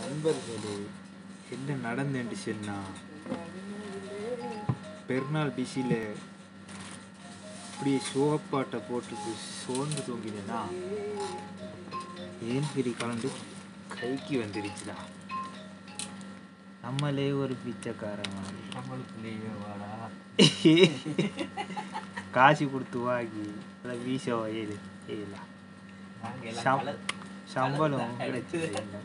நண்பர்களே என்ன நடந்துட்டு சொன்னா பெருநாள் பிஸியில் இப்படியே சோகப்பாட்டை போட்டுட்டு சோர்ந்து தூங்கினேன்னா ஏன் பிரி கலந்து கைக்கு வந்துருச்சுடா நம்மளே ஒரு பிச்சைக்காரன் மாதிரி நம்மளுக்குள்ளேயே வாடா காசு கொடுத்து வாங்கி அதை வீசோ ஏழு ஏலா நாங்க எல்லாம் சம்- கலர் சம்பளம் கலர் கிடைச்சது இல்லை.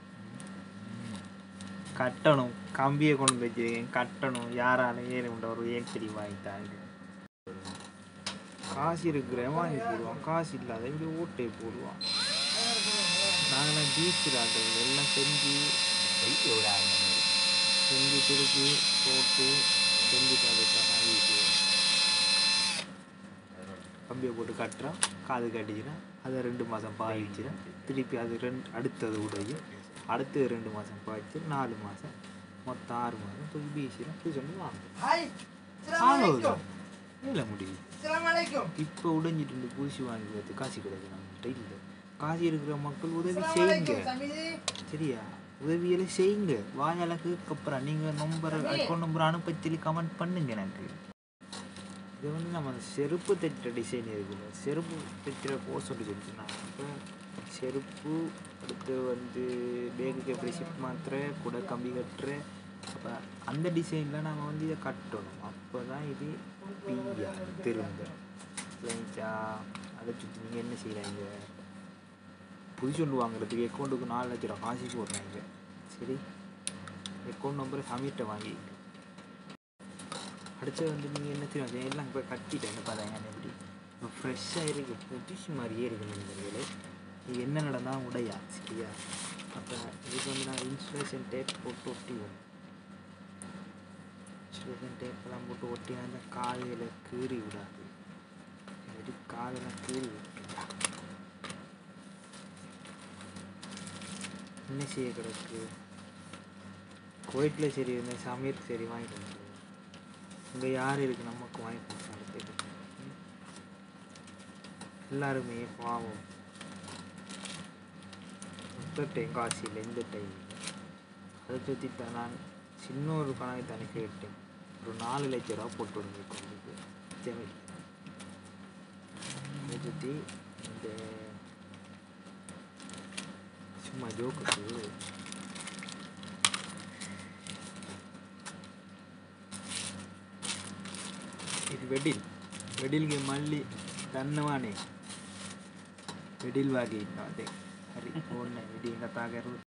கட்டணும் கம்பியை கொண்டு வச்சிருக்கேன் கட்டணும் யாராலும் ஏழு உண்ட ஒரு ஏன் சரி வாங்கிட்டாங்க காசு இருக்கிறவன் வாங்கி போடுவான் காசு இல்லாத இப்படி ஓட்டை போடுவான் நாங்களாம் பீச்சில் ஆடுறது எல்லாம் செஞ்சு வெயிட் விடாது செஞ்சு திருப்பி போட்டு செஞ்சு பார்த்துட்டாங்க வீட்டுக்கு கம்பியை போட்டு கட்டுறான் காது கட்டிச்சுன்னா அதை ரெண்டு மாதம் பாய்ச்சினா திருப்பி அது ரெண்டு அடுத்தது உடையும் அடுத்தது ரெண்டு மாதம் பாய்ச்சி நாலு மாதம் மொத்தம் ஆறு மாதம் தூக்கி வீசினா டியூஷன் வாங்க அவ்வளோதான் இல்லை முடியுது இப்போ உடைஞ்சிட்டு இருந்து புதுசு வாங்கி வந்து காசு கிடையாது நம்மகிட்ட இல்லை காசு இருக்கிற மக்கள் உதவி செய்யுங்க சரியா உதவியில செய்யுங்க வாயால கேட்கப்புறம் நீங்கள் நம்பர் அக்கௌண்ட் நம்பர் அனுப்ப சொல்லி கமெண்ட் பண்ணுங்க எனக்கு இது வந்து நம்ம அந்த செருப்பு தைக்கிற டிசைன் இருக்குல்ல செருப்பு தைக்கிற போஸ் சொல்லி சொல்லிச்சுனாங்க அப்போ செருப்பு அடுத்து வந்து பேகுக்கு எப்படி ஷிப் மாத்திர கூட கம்பி கட்டுற அப்போ அந்த டிசைனில் நம்ம வந்து இதை கட்டணும் அப்போ தான் இது பீயா திரும்ப இல்லைங்களா அதை சுற்றி நீங்கள் என்ன செய்கிறாங்க புது ஒன்று வாங்குறதுக்கு அக்கௌண்ட்டுக்கு நாலு லட்ச ரூபா காசு போடுறாங்க சரி அக்கௌண்ட் நம்பரை சமீட்டை வாங்கி அடுத்து வந்து நீங்கள் என்ன செய்வாங்க எல்லாம் இப்போ கட்டிட்டேன் என்ன பார்த்தாங்க எப்படி இப்போ ஃப்ரெஷ்ஷாக இருக்கு புதுசு மாதிரியே இருக்கு நண்பர்களே இது என்ன நடந்தால் உடையா சரியா அப்போ இதுக்கு வந்து நான் இன்சுலேஷன் டேப் போட்டு ஒட்டிடுவேன் இன்சுலேஷன் டேப்பெல்லாம் போட்டு ஒட்டி அந்த காலையில் கீறி விடாது இல்லாட்டி காலெல்லாம் கீறி விட்டுருந்தா என்ன செய்ய கிடக்கு கோயிட்டில் சரி இந்த சமையல் சரி வாங்கிட்டு வந்துடுவோம் இங்கே யார் இருக்கு நமக்கு வாங்கி கொடுத்தோம் அடுத்தது ம். எல்லாருமே பாவம் இந்த டைம் காசு இல்லை இந்த டைம் அதை சுற்றி தான் நான் சின்ன ஒரு கணக்கு தானே கேட்டேன் ஒரு நாலு லட்ச ரூபா போட்டு விடுங்க கொண்டு ஜெமி அதை சுற்றி இந்த சும்மா ஜோக்குக்கு ఇది వెడిల్ వెడిల్ಗೆ మళ్ళీ దన్నవాణి వెడిల్ వాగి అదే హరి ఓన్నే వెడి ఇంకా తాగారు